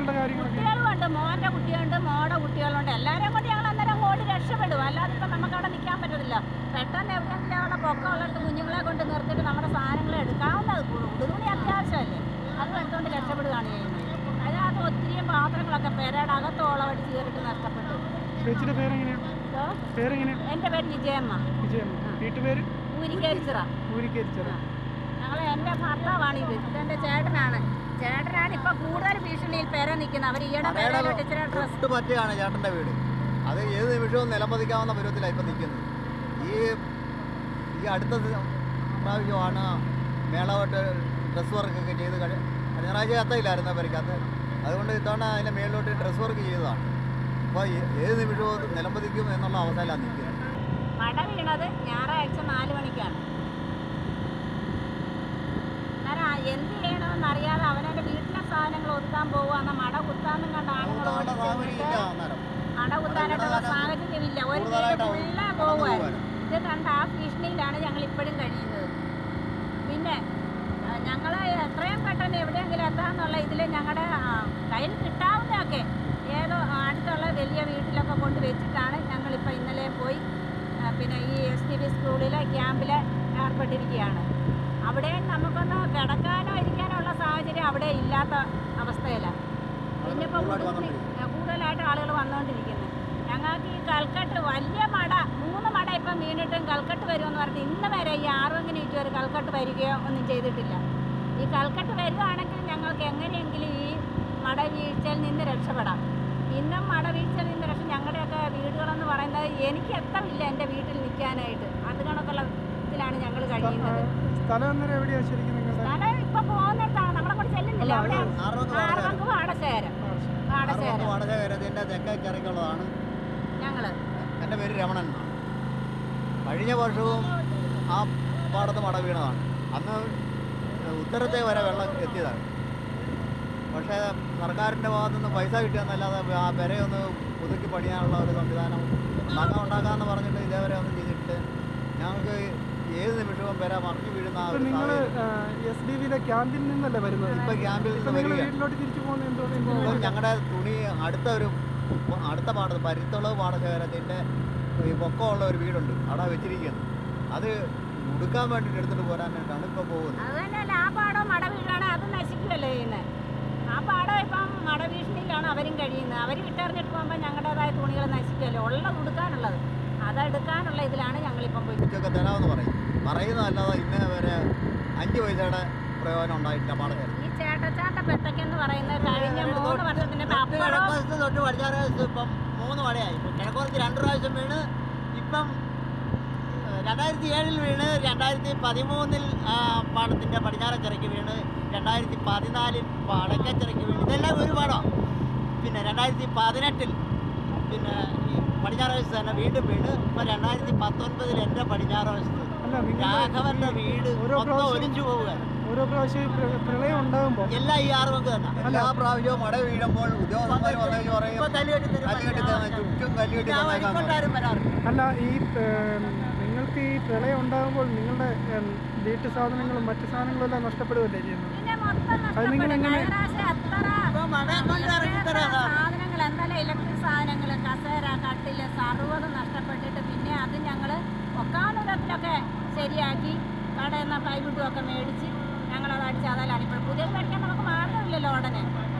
കുട്ടികളുടെ കാര്യങ്ങളൊക്കെ കുട്ടികളുമുണ്ട് മോൻ്റെ കുട്ടിയുണ്ട് മോടെ കുട്ടികളുണ്ട് എല്ലാവരെയും കൊണ്ട് ഞങ്ങൾ അന്നേരം ഓടി രക്ഷപ്പെടും അല്ലാതെ ഇപ്പം നമുക്ക് അവിടെ നിൽക്കാൻ പറ്റത്തില്ല പെട്ടെന്ന് എവിടെയെങ്കിലും അവിടെ പൊക്കമുള്ളിടത്ത് കുഞ്ഞുങ്ങളെ കൊണ്ട് നിർത്തിയിട്ട് നമ്മുടെ സാധനങ്ങൾ എടുക്കാവുന്നത് ഉടുതുണി അത്യാവശ്യമല്ലേ അത് എടുത്തുകൊണ്ട് രക്ഷപ്പെടുകയാണ് ചെയ്യുന്നത് അതിനകത്ത് ഒത്തിരിയും പാത്രങ്ങളൊക്കെ പെരയുടെ അകത്തോളം അടിച്ച് കയറിയിട്ട് നഷ്ടപ്പെട്ടു ചേച്ചിയുടെ പേരെങ്ങനെയാണ് ഇതോ, പേരെങ്ങനെയാണ് എൻ്റെ പേര് വിജയമ്മ വിജയൻ വീട്ടുപേര് ഊരിക്കരിച്ചിറ ഊരിക്കരിച്ചത് ഞങ്ങൾ എൻ്റെ ഭർത്താവാണ് ഇത് ഇതെൻ്റെ ചേട്ടനാണ് ചേട്ടനാണ് ഇപ്പം കൂടുതൽ ഭീഷണിയിൽ പെര നിൽക്കുന്നത് അവർ ഈയിടെ പെരയിലോട്ട് ഇച്ചിരി ഡ്രസ്സ് തൊട്ട് പറ്റിയാണ് ചേട്ടൻ്റെ വീട് അത് ഏത് നിമിഷവും നിലംപതിക്കാവുന്ന പരുവത്തിലാണ് ഇപ്പം നിൽക്കുന്നത് ഈ ഈ അടുത്ത ദി- പ്രാവശ്യമാണ് മേളോട്ട് ഡ്രസ് വർക്കൊക്കെ ചെയ്ത് കഴി കഴിഞ്ഞ എത്തയില്ലായിരുന്നു പരിക്കകത്ത് അതുകൊണ്ട് ഇത്തവണ അതിൻ്റെ മേളിലോട്ട് ഡ്രസ് വർക്ക് ചെയ്തതാണ് അപ്പോൾ ഏത് നിമിഷവും അത് നിലംപതിക്കും എന്നുള്ള അവസ്ഥയിലാണ് നിൽക്കുന്നത് മഴ വീണത് ഞായറാഴ്ച നാല് മണിക്കാണ് അന്നേരം ആ എന്ത് ചെയ്യണമെന്ന് അറിയാതെ അവനവൻ്റെ വീട്ടിലെ സാധനങ്ങൾ ഒതുക്കാൻ പോവുകയെന്ന മട കുത്താന്നും കണ്ട ആണുങ്ങൾ കൂടുതലായിട്ട് ഓടി സാഹചര്യമില്ല ചെന്നിട്ട് അന്നേരം മട കുത്താനായിട്ടുള്ള സാഹചര്യമില്ല ഒരു കൂടുതലായിട്ട് വീട് ഫുള്ളേ നടന്നു പോകുമായിരുന്നു ഇത് കണ്ട ആ ഭീഷണിയിലാണ് ഞങ്ങൾ ഇപ്പോഴും കഴിയുന്നത് പിന്നെ ഞങ്ങൾ എത്രയും പെട്ടെന്ന് എവിടെയെങ്കിലും എത്താമെന്നുള്ള ഇതിൽ ഞങ്ങളുടെ കയ്യിൽ കിട്ടാവുന്നതൊക്കെ ഏതോ അടുത്തുള്ള വലിയ വീട്ടിലൊക്കെ കൊണ്ട് വെച്ചിട്ടാണ് ഞങ്ങളിപ്പോൾ ഇന്നലെ പോയി ആ, പിന്നെ ഈ എസ് ടി ബി സ്കൂളിലെ ക്യാമ്പിൽ ഏർപ്പെട്ടിരിക്കുകയാണ് അവിടെ നമുക്കൊന്ന് കിടക്കാനോ ഇരിക്കാനോ ഉള്ള സാഹചര്യം അവിടെ ഇല്ലാത്ത അവസ്ഥയിലാണ് പിന്നെ ഇപ്പോൾ കൂടുതലായിട്ട് കൂടുതലായിട്ട് ആളുകൾ വന്നുകൊണ്ടിരിക്കുന്നത് ഞങ്ങൾക്ക് ഈ കൽക്കട്ട് വലിയ മട മൂന്ന് മട ഇപ്പം വീണിട്ടും കൽക്കട്ട് വരുമെന്ന് പറഞ്ഞിട്ട് ഇന്ന് വരെ ഈ ആറുവങ്ങനെ ഇട്ട് ഒരു കൽക്കട്ട് വരികയോ ഒന്നും ചെയ്തിട്ടില്ല ഈ കൽക്കട്ട് വരികയാണെങ്കിൽ ഞങ്ങൾക്ക് എങ്ങനെയെങ്കിലും ഈ മട വീഴ്ചയിൽ നിന്ന് രക്ഷപ്പെടാം ഇന്നും മട വീഴ്ചയിൽ നിന്ന് രക്ഷ ഞങ്ങളുടെയൊക്കെ വീടുകളെന്ന് പറയുന്നത് എനിക്ക് എത്തമില്ല എൻ്റെ വീട്ടിൽ നിൽക്കാനായിട്ട് അത് കണക്കുള്ള ഇതിലാണ് ഞങ്ങൾ കഴിയുന്നത് സ്ഥലം അന്നേരം എവിടെയാണ് ശരിക്കും നിങ്ങളുടെ സ്ഥലം ഇപ്പം പോകുന്നിടത്താണ് നമ്മളെ കൂടെ ചെല്ലുന്നില്ല അവിടെ ആറുവക്ക് വാടക ആറുവങ്ക് പാടശേരം ആറുവക്ക് പാടശേരം വാടക കയറതിൻ്റെ തെക്കേക്കരയ്ക്കുള്ളതാണ് ഞങ്ങൾ എൻ്റെ പേര് രമണൻ എന്നാണ്. കഴിഞ്ഞ വർഷവും ആ പാടത്ത് മട വീണതാണ് അന്ന് ഉത്തരത്തെ വരെ വെള്ളം എത്തിയതാണ് പക്ഷേ സർക്കാരിൻ്റെ ഭാഗത്തു നിന്ന് പൈസ കിട്ടിയെന്നല്ലാതെ ആ പെരയൊന്ന് പുതുക്കി പണിയാനുള്ള ഒരു സംവിധാനം ഉണ്ടാക്കാൻ ഉണ്ടാക്കാമെന്ന് പറഞ്ഞിട്ട് ഇതേവരെ ഒന്നും ചെയ്തിട്ട് ഞങ്ങൾക്ക് ഏത് നിമിഷവും പെര മറിഞ്ഞു വീഴുന്ന ആ ഇപ്പൊ ഒരു നിങ്ങൾ സാഹചര്യം എസ് ഡി വിയിലെ ക്യാമ്പിൽ നിന്നല്ലേ വരുന്നത് ഇപ്പം ക്യാമ്പിൽ ഇപ്പൊ നിന്ന് നിങ്ങൾ വരികയാണ് വീട്ടിലോട്ട് തിരിച്ചു പോകുന്നത് എന്തുകൊണ്ട് ഇപ്പം എന്തുകൊണ്ട് ഞങ്ങളുടെ തുണി അടുത്ത ഒരു അടുത്ത പാടത്ത് പരുത്തുളവ് പാടശേഖരത്തിൻ്റെ ഈ പൊക്കമുള്ള ഒരു വീടുണ്ട് അവിടെ വെച്ചിരിക്കുന്നത് അത് ഉടുക്കാൻ വേണ്ടിയിട്ട് എടുത്തിട്ട് പോരാനായിട്ടാണ് ഇപ്പോൾ പോകുന്നത് അത് തന്നെയല്ല ആ പാടം മട വീഴാണ് അത് നശിക്കുകയല്ലേ ചെയ്യുന്നത് ആ പാടം ഇപ്പം മട ഭീഷണിയിലാണ് അവരും കഴിയുന്നത് അവർ വിട്ടെറിഞ്ഞിട്ട് പോകുമ്പോൾ ഞങ്ങളുടേതായ തുണികൾ നശിക്കുകയല്ലേ ഉള്ളത് ഉടുക്കാനുള്ളത് അതെടുക്കാനുള്ള ഇതിലാണ് ഞങ്ങളിപ്പം പോയി ഉച്ചയൊക്കെ തരാമെന്ന് പറയും പറയുന്നതല്ലാതെ ഇന്നേ വരെ അഞ്ച് പൈസയുടെ പ്രയോജനം ഉണ്ടായിട്ടില്ല പാടശേഖരം ഈ ചേട്ടച്ചാട്ട പെട്ടക്കെന്ന് പറയുന്നത് കഴിഞ്ഞ മൂന്ന് വർഷത്തിന് അപ്പുറം കിഴക്കോലത്ത് തൊട്ട് പടിഞ്ഞാറ് വശത്ത് ഇപ്പം മൂന്ന് മഴയായി ഇപ്പം കിഴക്കോലത്ത് രണ്ട് പ്രാവശ്യം വീണ് ഇപ്പം ഏഹ്, രണ്ടായിരത്തി ഏഴിൽ വീണ് രണ്ടായിരത്തി പതിമൂന്നിൽ ആ, പാടത്തിൻ്റെ പടിഞ്ഞാറച്ചിറക്കി വീണ് രണ്ടായിരത്തി പതിനാലിൽ വടക്കച്ചിറക്കി വീണ് ഇതെല്ലാം ഒരു പാടമാണ് പിന്നെ രണ്ടായിരത്തി പതിനെട്ടിൽ പിന്നെ ഈ പടിഞ്ഞാറ് വശത്ത് തന്നെ വീണ്ടും വീണ് ഇപ്പം രണ്ടായിരത്തി പത്തൊൻപതിൽ എൻ്റെ പടിഞ്ഞാറ് വശത്ത് അല്ല നിങ്ങൾ രാഘവന്റെ വീട് ഓരോ മൊത്തം പ്രാവശ്യം- ഒലിച്ചു പോവുക ഓരോ പ്രാവശ്യം ഈ പ്ര- പ്രളയം ഉണ്ടാകുമ്പോൾ എല്ലാം ഈ ആറ് പങ്ക് തന്നെ എല്ലാ പ്രാവശ്യവും മട വീഴുമ്പോൾ ഉദ്യോഗസ്ഥന്മാർ വന്നു പറയും കല്ലുകെട്ടി തന്നെ ചുറ്റും കല്ലുകെട്ടി തന്നേക്കാന്ന് പറയും. അല്ല ഈ ഏം, നിങ്ങൾക്ക് ഈ പ്രളയം ഉണ്ടാകുമ്പോൾ നിങ്ങളുടെ ഏം, വീട്ടു സാധനങ്ങളും മറ്റു സാധനങ്ങളും എല്ലാം നഷ്ടപ്പെടുകയല്ലേ ചെയ്യുന്നത് പിന്നെ മൊത്തം അത് നിങ്ങൾ നഷ്ടപ്പെട്ടു എങ്ങനെ- കഴിഞ്ഞ പ്രാവശ്യം എത്ര സാധനങ്ങൾ എന്തായാലും ഇലക്ട്രിക് സാധനങ്ങൾ കസേര കട്ടില് സർവ്വതും നഷ്ടപ്പെട്ടിട്ട് പിന്നെ അത് ഞങ്ങൾ ഒക്കാനുരത്തിലൊക്കെ ശരിയാക്കി കടയിൽ നിന്ന് പ്ലൈവുഡും ഒക്കെ മേടിച്ച് ഞങ്ങളത് അടിച്ച് അതെല്ലാം ഇപ്പോൾ പുതിയത് മേടിക്കാൻ നമുക്ക് മാർഗമില്ലല്ലോ ഉടനെ